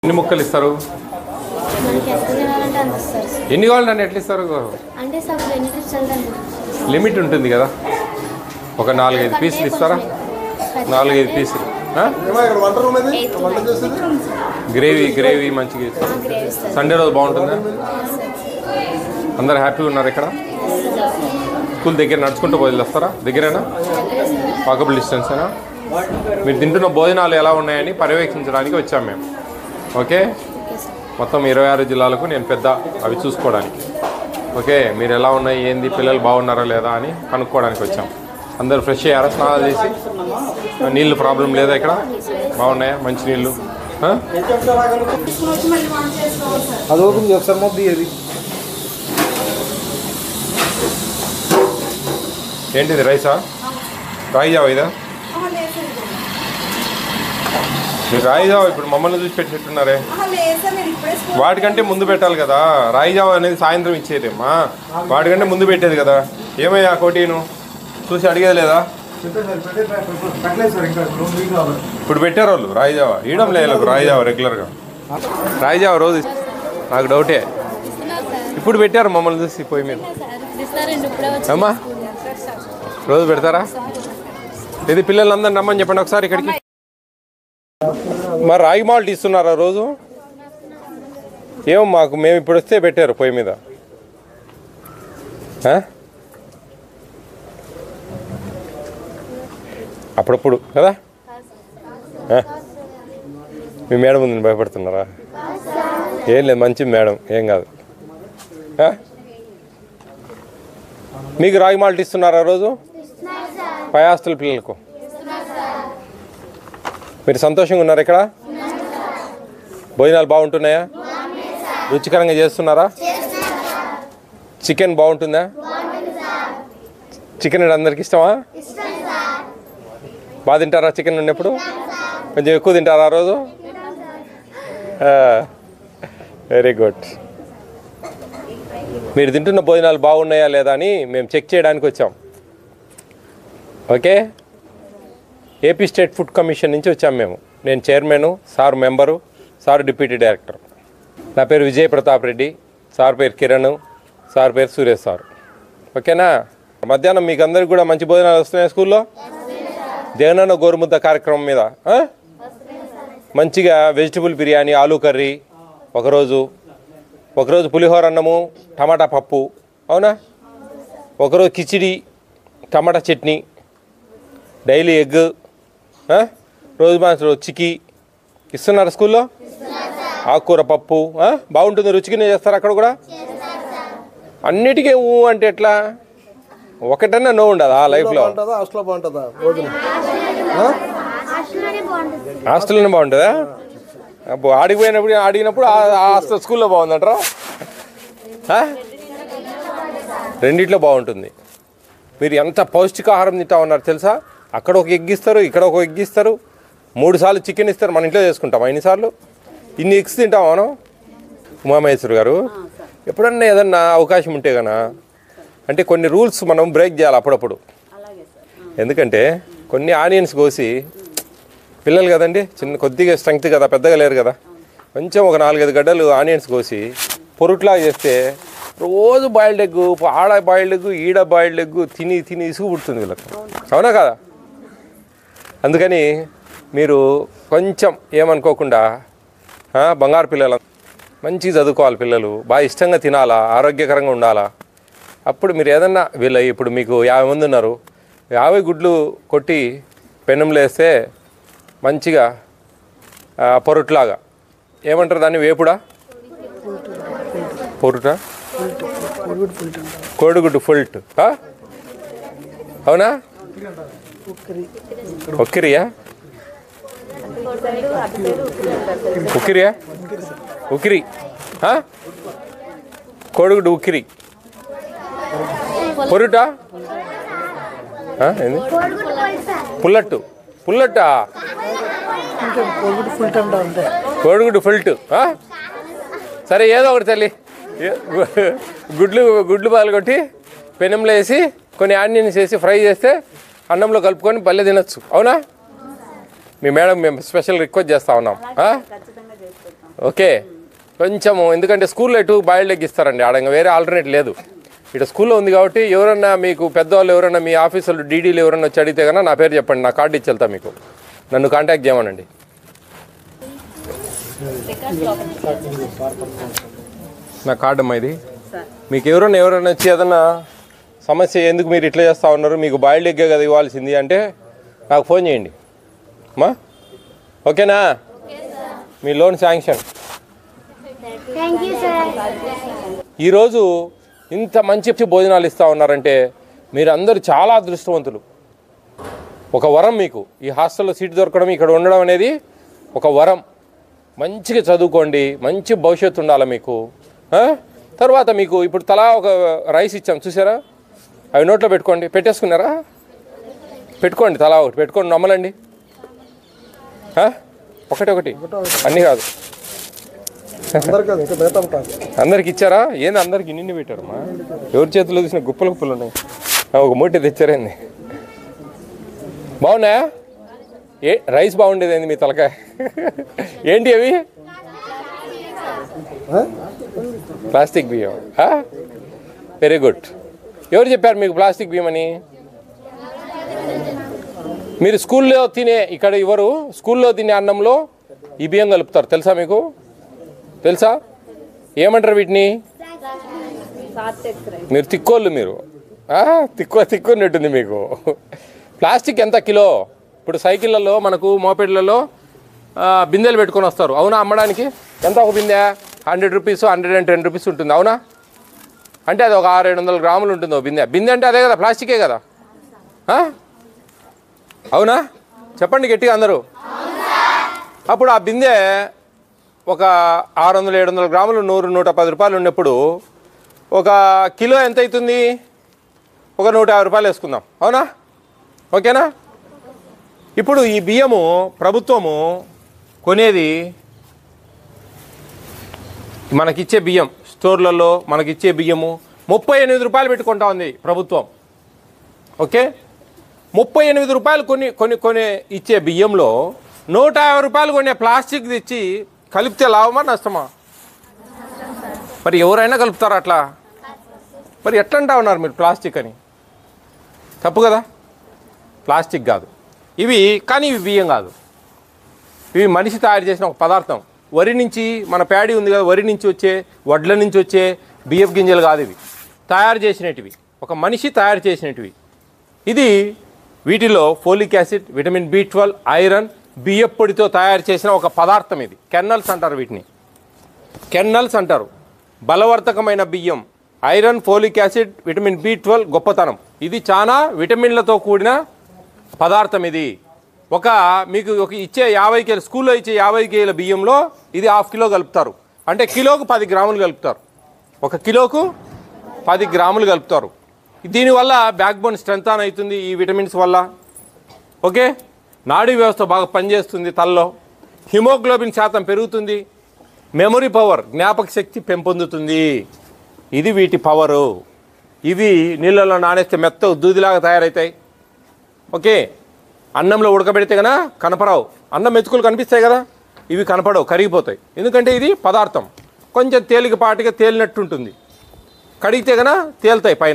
ఎన్ని ముక్కలు ఇస్తారు మనకి ఎంత తినాలంటే అంత ఇస్తారు సార్. ఎన్ని కావాలంటే ఎట్లా ఇస్తారు అంటే సబ్ బెనిఫిట్స్ అంటే లిమిట్ ఉంటుంది కదా ఒక నాలుగైదు పీసులు ఇస్తారా నాలుగైదు పీసులు ఆ? ఏమో ఇక్కడ వంట రూమ్ ఏది వంట చేసేది గ్రేవీ గ్రేవీ మంచిగా ఇస్తారు గ్రేవీ ఇస్తారు సండే రోజు బాగుంటుందా అందరు హ్యాపీగా ఉన్నారు ఇక్కడ స్కూల్ దగ్గర నడుచుకుంటూ వదిలేస్తారా దగ్గరేనా వాకబుల్ డిస్టెన్సేనా మీరు తింటున్న భోజనాలు ఎలా ఉన్నాయని పర్యవేక్షించడానికి వచ్చాం మేము ఓకే ఓకే సార్ మొత్తం ఇరవై ఆరు జిల్లాలకు నేను పెద్ద అవి చూసుకోవడానికి ఓకే మీరు ఎలా ఉన్నాయి ఏంది పిల్లలు బాగున్నారా లేదా అని కనుక్కోవడానికి వచ్చాం అందరు ఫ్రెష్ అయ్యారా స్నానాలు చేసి నీళ్ళు ప్రాబ్లం లేదా ఇక్కడ బాగున్నాయా మంచి నీళ్ళు ఆ? అది ఓపెన్ చేయి ఒకసారి మొద్దు అది ఏంటిది రైసా రాయి జావా ఇదా మీరు రాయి జావా ఇప్పుడు మమ్మల్ని చూసి పెట్టినట్టున్నారే వాటికంటే ముందు పెట్టాలి కదా రాయి జావా అనేది సాయంత్రం ఇచ్చేదేమ్మా వాటికంటే ముందు పెట్టేది కదా ఏమయ్యా కోటీను చూసి అడిగేది లేదా పెట్టేసారు పెట్టలేదు సార్ ఇంకా రెండు వీక్ కావాలి ఇప్పుడు పెట్టారు వాళ్ళు రాయి జావా ఇవ్వడం లేదు రాయి జావా రెగ్యులర్గా రాయి జావా రోజు ఇస్- నాకు డౌటే ఇప్పుడు పెట్టారు మమ్మల్ని చూసి పోయి మీద ఇస్తారండి ఇప్పుడే వచ్చి అమ్మా రోజు పెడతారా ఇది పిల్లలందరిని రమ్మని చెప్పండి ఒకసారి ఇక్కడికి మరి రాగి మాల్ట్ ఇస్తున్నారా రోజు ఏమో మాకు మేము ఇప్పుడు వస్తే పెట్టారు పొయ్యి మీద ఆ? అప్పుడప్పుడు కదా ఆ? మీ మేడం ఉంది భయపడుతున్నారా ఏం లేదు మంచి మేడం ఏం కాదు ఆ? మీకు రాగి మాల్ట్ ఇస్తున్నారా రోజు పై హాస్టల్ పిల్లలకు మీరు సంతోషంగా ఉన్నారు ఇక్కడ భోజనాలు బాగుంటున్నాయా రుచికరంగా చేస్తున్నారా చికెన్ బాగుంటుందా చికెన్ అందరికి ఇష్టమా బాగా తింటారా చికెన్ ఉన్నప్పుడు కొంచెం ఎక్కువ తింటారా ఆ రోజు వెరీ గుడ్ మీరు తింటున్న భోజనాలు బాగున్నాయా లేదా అని మేము చెక్ చేయడానికి వచ్చాం okay AP state food commission నుంచి వచ్చాం మేము నేను chairman sir member sir deputy director నా పేరు విజయ్ ప్రతాప్ రెడ్డి సార్ పేరు కిరణ్ సార్ పేరు సురేష్ సార్ ఓకేనా మధ్యాహ్నం మీకు అందరికి కూడా మంచి భోజనాలు వస్తున్నాయి స్కూల్లో జగనన్న గోరుముద్ద కార్యక్రమం మీద ఆ? మంచిగా వెజిటబుల్ బిర్యానీ ఆలూ కర్రీ ఒకరోజు ఒకరోజు పులిహోర అన్నము టమాటా పప్పు అవునా ఒకరోజు కిచిడి టమాటా చట్నీ డైలీ ఎగ్ ఆ? రోజు మాసం చికి ఇస్తున్నారు స్కూల్లో ఆకుకూర పప్పు ఆ? బాగుంటుంది రుచిగానే చేస్తారు అక్కడ కూడా అన్నిటికీ ఊ అంటే ఎట్లా ఒకటన్నా నో ఉండదు ఆ లైఫ్లో బాగుంటుందా హాస్టల్లో బాగుంటుందా భోజనం ఆ? హాస్టల్లోనే బాగుంటుందా అబ్బో ఆడికి పోయినప్పుడు ఆడినప్పుడు ఆ ఆ హాస్టల్ స్కూల్లో బాగుందంటారా ఆ? రెండిట్లో బాగుంటుంది మీరు ఎంత పౌష్టికాహారం తింటా ఉన్నారు తెలుసా అక్కడ ఒక ఎగ్ ఇస్తారు ఇక్కడ ఒక ఎగ్ ఇస్తారు మూడు సార్లు చికెన్ ఇస్తారు మన ఇంట్లో చేసుకుంటాం ఎన్నిసార్లు ఇన్ని ఎగ్స్ తింటాం మనం ఉమామహేశ్వర్ గారు ఎప్పుడన్నా ఏదన్నా అవకాశం ఉంటే గనా అంటే కొన్ని రూల్స్ మనం బ్రేక్ చేయాలి అప్పుడప్పుడు ఎందుకంటే కొన్ని ఆనియన్స్ కోసి పిల్లలు కదండి చిన్న కొద్దిగా స్ట్రెంగ్త్ కదా పెద్దగా లేరు కదా కొంచెం ఒక నాలుగైదు గడ్డలు ఆనియన్స్ కోసి పొరుట్లా చేస్తే రోజు బాయిల్డ్ ఎగ్ ఆడ బాయిల్డ్ ఎగ్ ఈడ బాయిల్డ్ ఎగ్ తిని తిని ఇసుగు పుడుతుంది వీళ్ళకి అవునా కదా అందుకని మీరు కొంచెం ఏమనుకోకుండా ఆ, బంగారు పిల్లలు మంచిగా చదువుకోవాలి పిల్లలు బాగా ఇష్టంగా తినాలా ఆరోగ్యకరంగా ఉండాలా అప్పుడు మీరు ఏదన్నా వీళ్ళ ఇప్పుడు మీకు యాభై మంది ఉన్నారు యాభై గుడ్లు కొట్టి పెన్నంలో వేస్తే మంచిగా ఆ, పొరుట్లాగా ఏమంటారు దాన్ని వేపుడా పొరుట కోడిగుడ్డు ఫుల్ట్ ఆ? అవునా ఒక్కిరియా ఉక్కిరియా ఉక్కిరి ఆ? కోడిగుడ్డు ఉక్కిరి పొరుటా ఆ, ఏంది పుల్లట్టు పుల్లట్టా కోడిగుడ్డు ఫుల్ట్ ఆ? సరే ఏదో ఒకటి తల్లి ఏ- గుడ్లు గుడ్లు పాలు కొట్టి పెనంలో వేసి కొన్ని ఆనియన్స్ వేసి ఫ్రై చేస్తే అన్నంలో కలుపుకొని పల్లె తినొచ్చు అవునా మీ మేడం మేము స్పెషల్ రిక్వెస్ట్ చేస్తా ఉన్నాం ఆ? ఓకే కొంచెము ఎందుకంటే స్కూల్లో ఎటు బాయిల్డ్ ఎగ్ ఇస్తారండి ఆడ ఇంకా వేరే ఆల్టర్నేట్ లేదు ఇటు స్కూల్లో ఉంది కాబట్టి ఎవరన్నా మీకు పెద్దవాళ్ళు ఎవరన్నా మీ ఆఫీసులు డీడీలు ఎవరన్నా వచ్చి అడిగితే కన్నా నా పేరు చెప్పండి నా కార్డు ఇచ్చి వెళ్తా మీకు నన్ను కాంటాక్ట్ చేయమనండి నా కార్డు అమ్మా ఇది మీకు ఎవరన్నా ఎవరన్నా వచ్చి ఏదన్నా సమస్య ఎందుకు మీరు ఇట్లా చేస్తూ ఉన్నారు మీకు బాయిల్డ్ ఎగ్గే కదా ఇవ్వాల్సింది అంటే నాకు ఫోన్ చేయండి అమ్మా ఓకేనా మీ loan sanction thank you sir ఈరోజు ఇంత మంచి భోజనాలు ఇస్తూ ఉన్నారంటే మీరందరూ చాలా అదృష్టవంతులు ఒక వరం మీకు ఈ హాస్టల్లో సీట్ దొరకడం ఇక్కడ ఉండడం అనేది ఒక వరం మంచిగా చదువుకోండి మంచి భవిష్యత్తు ఉండాలి మీకు ఆ? తర్వాత మీకు ఇప్పుడు తలా ఒక రైస్ ఇచ్చాం చూసారా అవి నోట్లో పెట్టుకోండి పెట్టేసుకున్నారా పెట్టుకోండి తలా ఒకటి పెట్టుకోండి నమ్మలండి ఆ? ఒకటి ఒకటి అన్నీ కాదు అందరు కాదు ఇంకా మిగతా కాదు అందరికి ఇచ్చారా ఏంది అందరికి నిండి పెట్టారమ్మా ఎవరి చేతిలో చూసిన గుప్పలు గుప్పలు ఉన్నాయి ఆ, ఒక మూట తెచ్చారేంది బాగున్నాయా ఏ రైస్ బాగుండేది ఏంది మీ తలకాయ ఏంటి అవి ప్లాస్టిక్ బియ్యం వెరీ గుడ్ ఎవరు చెప్పారు మీకు ప్లాస్టిక్ బియ్యం అని మీరు స్కూల్లో తినే ఇక్కడ ఇవ్వరు స్కూల్లో తినే అన్నంలో ఈ బియ్యం కలుపుతారు తెలుసా మీకు తెలుసా ఏమంటారు వీటిని మీరు తిక్కోళ్ళు మీరు ఆ, తిక్కువ తిక్కున్నట్టుంది మీకు ప్లాస్టిక్ ఎంత కిలో ఇప్పుడు సైకిళ్ళలో మనకు మోపెడ్లలో ఆ, బిందెలు పెట్టుకొని వస్తారు అవునా అమ్మడానికి ఎంత ఒక బిందె hundred rupees hundred and ten rupees ఉంటుంది అవునా అంటే అది ఒక ఆరు ఏడు వందల గ్రాములు ఉంటుంది ఒక బిందె బిందె అంటే అదే కదా ప్లాస్టికే కదా ఆ? అవునా చెప్పండి గట్టిగా అందరూ అప్పుడు ఆ బిందె ఒక ఆరు వందలు ఏడు వందల గ్రాములు నూరు నూట పది రూపాయలు ఉన్నప్పుడు ఒక కిలో ఎంత అవుతుంది ఒక నూట యాభై రూపాయలు వేసుకుందాం అవునా ఓకేనా ఇప్పుడు ఈ బియ్యము ప్రభుత్వము కొనేది మనకిచ్చే బియ్యం స్టోర్లలో మనకిచ్చే బియ్యము ముప్పై ఎనిమిది రూపాయలు పెట్టుకుంటా ఉంది ప్రభుత్వం ఓకే ముప్పై ఎనిమిది రూపాయలు కొన్ని కొన్ని కొన్ని ఇచ్చే బియ్యంలో నూట యాభై రూపాయలు కొనే ప్లాస్టిక్ తెచ్చి కలిపితే లాభమా నష్టమా మరి ఎవరైనా కలుపుతారు అట్లా మరి ఎట్లా అంటా ఉన్నారు మీరు ప్లాస్టిక్ అని తప్పు కదా ప్లాస్టిక్ కాదు ఇవి కానీ ఇవి బియ్యం కాదు ఇవి మనిషి తయారు చేసిన ఒక పదార్థం వరి నుంచి మన ప్యాడీ ఉంది కదా వరి నుంచి వచ్చే వడ్ల నుంచి వచ్చే బియ్యపు గింజలు కాదు ఇవి తయారు చేసినటివి ఒక మనిషి తయారు చేసినటివి ఇది వీటిలో folic acid vitamin B twelve iron బియ్యపు పొడితో తయారు చేసిన ఒక పదార్థం ఇది కెన్నల్స్ అంటారు వీటిని కెన్నల్స్ అంటారు బలవర్ధకమైన బియ్యం iron folic acid vitamin B twelve గొప్పతనం ఇది చాలా విటమిన్లతో కూడిన పదార్థం ఇది ఒక మీకు ఒక ఇచ్చే యాభై కేల స్కూల్లో ఇచ్చే యాభై కేల బియ్యంలో ఇది హాఫ్ కిలో కలుపుతారు అంటే కిలోకు పది గ్రాములు కలుపుతారు ఒక కిలోకు పది గ్రాములు కలుపుతారు దీనివల్ల బ్యాక్ బోన్ స్ట్రెంత్ ఆన్ అవుతుంది ఈ విటమిన్స్ వల్ల ఓకే నాడీ వ్యవస్థ బాగా పనిచేస్తుంది తలలో హిమోగ్లోబిన్ శాతం పెరుగుతుంది మెమరీ పవర్ జ్ఞాపక శక్తి పెంపొందుతుంది ఇది వీటి పవరు ఇవి నీళ్ళలో నానేస్తే మెత్త దూదిలాగా తయారవుతాయి ఓకే అన్నంలో ఉడకబెడితే కనుక కనపరావు అన్నం మెతుకులు కనిపిస్తాయి కదా ఇవి కనపడవు కరిగిపోతాయి ఎందుకంటే ఇది పదార్థం కొంచెం తేలికపాటిగా తేలినట్టు ఉంటుంది కడిగితే కనుక తేలుతాయి పైన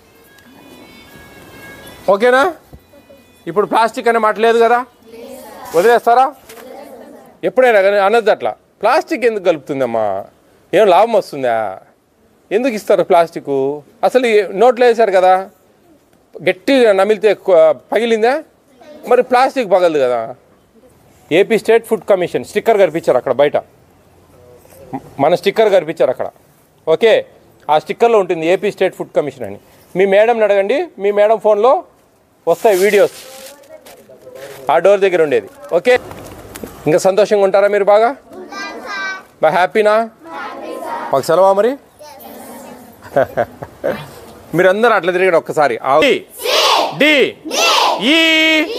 ఓకేనా ఇప్పుడు ప్లాస్టిక్ అనే మాట లేదు కదా వదిలేస్తారా ఎప్పుడైనా కానీ అనొద్దు అట్లా ప్లాస్టిక్ ఎందుకు కలుపుతుందమ్మా ఏం లాభం వస్తుందా ఎందుకు ఇస్తారు ప్లాస్టిక్ అసలు ఈ నోట్లో వేశారు కదా గట్టిగా నమిలితే కొ- పగిలిందా మరి ప్లాస్టిక్ పగలదు కదా AP state food commission sticker కనిపించారు అక్కడ బయట మ- మన స్టిక్కర్ కనిపించారు అక్కడ ఓకే ఆ స్టిక్కర్లో ఉంటుంది ఏపీ స్టేట్ ఫుడ్ కమిషన్ అని మీ మేడంని అడగండి మీ మేడం ఫోన్లో వస్తాయి వీడియోస్ ఆ డోర్ దగ్గర ఉండేది ఓకే ఇంకా సంతోషంగా ఉంటారా మీరు బాగా బాగా హ్యాపీనా మాకు సెలవా మరి మీరందరూ అట్లా తిరిగాడు ఒక్కసారి ఆ. డి డి ఈ